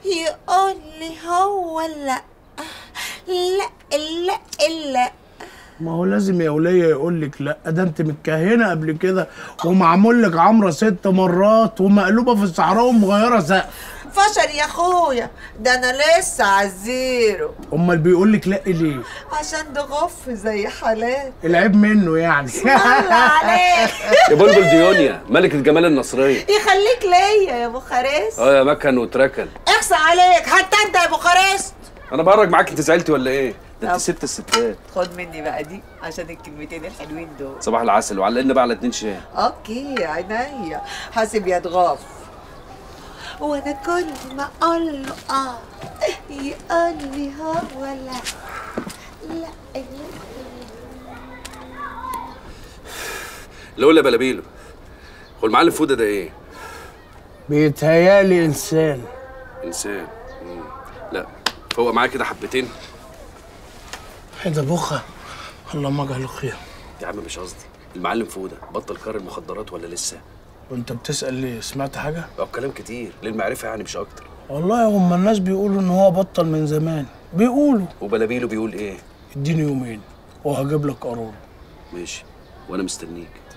يقول لي هو لا لا لا لا ما هو لازم يا ولية يقول لك لا ده انت متكهنه قبل كده ومعمول لك عمره ست مرات ومقلوبه في الصحراء ومغيره سقف فشل يا اخويا ده انا لسه على الزيرو امال بيقول لك لا ليه عشان ده غف زي حالات العيب منه يعني الله عليك يا بلبل ديونيا ملكة جمال النصرية يخليك ليا يا بوخارست اه يا مكن وتركن اخصى عليك حتى انت يا بوخارست انا بهرج معاك انت زعلتي ولا ايه؟ ده طب. انت ست الستات خد مني بقى دي عشان الكلمتين الحلوين دول صباح العسل وعلقنا بقى على اتنين شاي اوكي عينيا حاسب يا تغاف وانا كل ما اقول له اه يقول لي هو لا لا لا لولا بلابيلو هو المعلم فوده ده ايه؟ بيتهيالي انسان انسان مم. لا فوق معايا كده حبتين ايه ده بخه اللهم اجعله خير يا عم مش قصدي المعلم فوده بطل كار المخدرات ولا لسه؟ وانت بتسال ليه سمعت حاجه اه كلام كتير للمعرفة يعني مش اكتر والله هم الناس بيقولوا ان هو بطل من زمان بيقولوا وبلابيلو بيقول ايه؟ اديني يومين وهجيب لك قارون ماشي وانا مستنيك